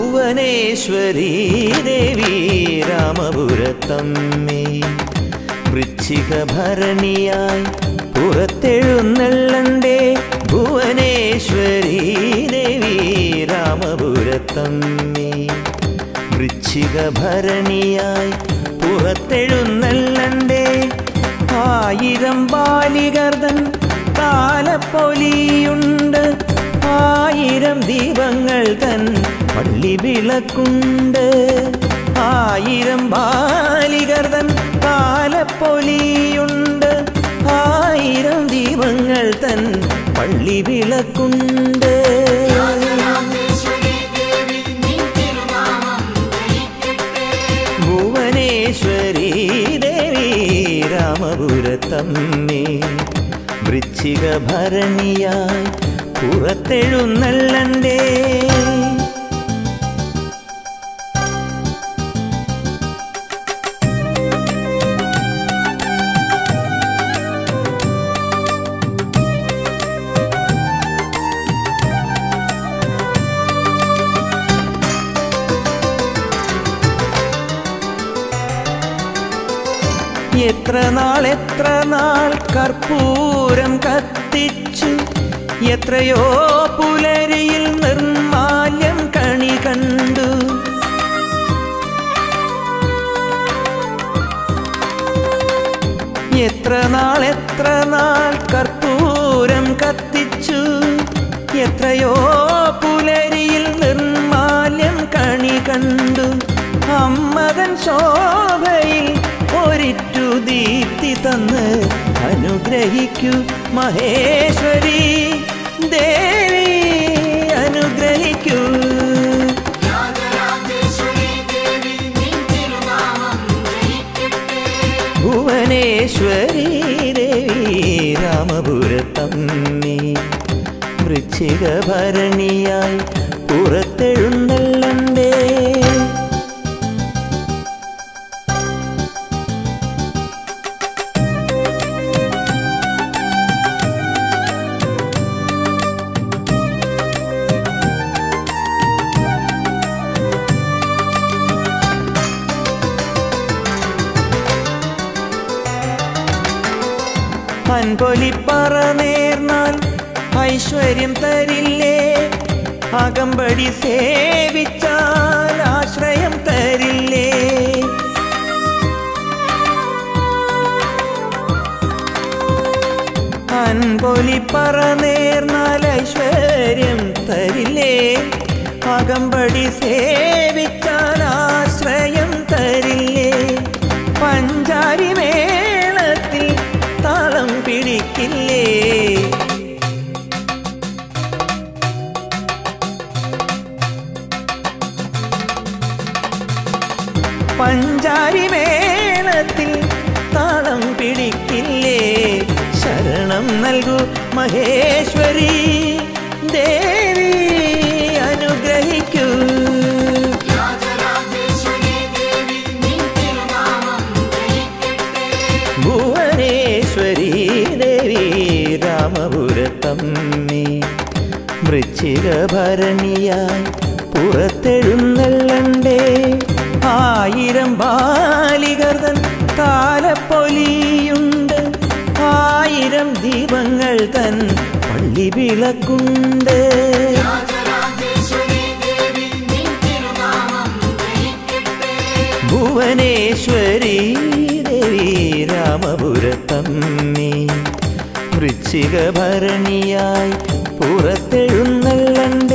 ഭുവനേശ്വരീ ദേവി രാമപുരത്തമ്മേ വൃശ്ചിക ഭരണിയായി പുറത്തെഴുന്നള്ളണ്ടേ ഭുവനേശ്വരീ ദേവി രാമപുരത്തമ്മേ വൃശ്ചിക ഭരണിയായി പുറത്തെഴുന്നള്ളണ്ടേ ആയിരം ബാലികർദൻ താലപ്പൊലിയുണ്ട് ആയിരം ദീപങ്ങൾ തൻ പള്ളി വിളക്കുണ്ട് ആയിരം ബാലികർദൻ താലപ്പൊലിയുണ്ട് ആയിരം ദീപങ്ങൾ തൻ പള്ളി വിളക്കുണ്ട് രാജരാജേശ്വരി ദേവി നിൻ തിരുനാമം ധരിക്കട്ടെ ഭുവനേശ്വരീ ദേവി രാമപുരത്തമ്മേ വൃശ്ചിക ഭരണിയായി പുറത്തെഴുന്നള്ളണ്ടേ എത്ര നാൾ എത്ര നാൾ കർപ്പൂരം കത്തിച്ചു എത്രയോ പുലരിയിൽ നിർമാല്യം കണി കണ്ടു എത്ര നാൾ എത്ര നാൾ കർപ്പൂരം കത്തിച്ചു എത്രയോ പുലരിയിൽ നിർമാല്യം കണി കണ്ടു അമ്മതൻ ശോഭയിൽ ഒരിറ്റു ദീപ്തി തന്ന് അനുഗ്രഹിക്കൂ മഹേശ്വരി ദേവി അനുഗ്രഹിക്കൂ രാജരാജേശ്വരി ദേവി നിൻ തിരുനാമം ധരിക്കട്ടെ ഭുവനേശ്വരി ദേവി രാമപുരത്തമ്മേ വൃശ്ചിക ഭരണിയായി പുറത്തെഴുന്നള്ളണ്ടേ അൻപൊലിപ്പറ നേർന്നാൽ ഐശ്വര്യം തരില്ലേ അകമ്പടി സേവിച്ചാൽ ആശ്രയം തരില്ലേ അൻപൊലിപ്പറ നേർന്നാൽ ഐശ്വര്യം തരില്ലേ അകമ്പടി സേവിച്ചാൽ ആശ്രയം തരില്ലേ പഞ്ചാരി മേളത്തിൽ താളം പിടിക്കില്ലേ പഞ്ചാരി മേളത്തിൽ താളം പിടിക്കില്ലേ ശരണം നൽകൂ മഹേശ്വരി ദേവി അനുഗ്രഹിക്കൂ രാജരാജേശ്വരി ദേവി നിൻ തിരുനാമം ധരിക്കട്ടെ ഭുവനേശ്വരി ദേവി രാമപുരത്തമ്മേ വൃശ്ചിക ഭരണിയായി പുറത്തെഴുന്നള്ളണ്ടേ ആയിരം ബാലികർതൻ താലപ്പൊലിയുണ്ട് ആയിരം ദീപങ്ങൾ തൻ പള്ളി വിളക്കുണ്ട് രാജരാജേശ്വരി ദേവി നിൻ തിരുനാമം ധരിക്കട്ടെ ഭുവനേശ്വരി ദേവി രാമപുരത്തമ്മേ വൃശ്ചിക ഭരണിയായി പുറത്തെഴുന്നള്ളണ്ടേ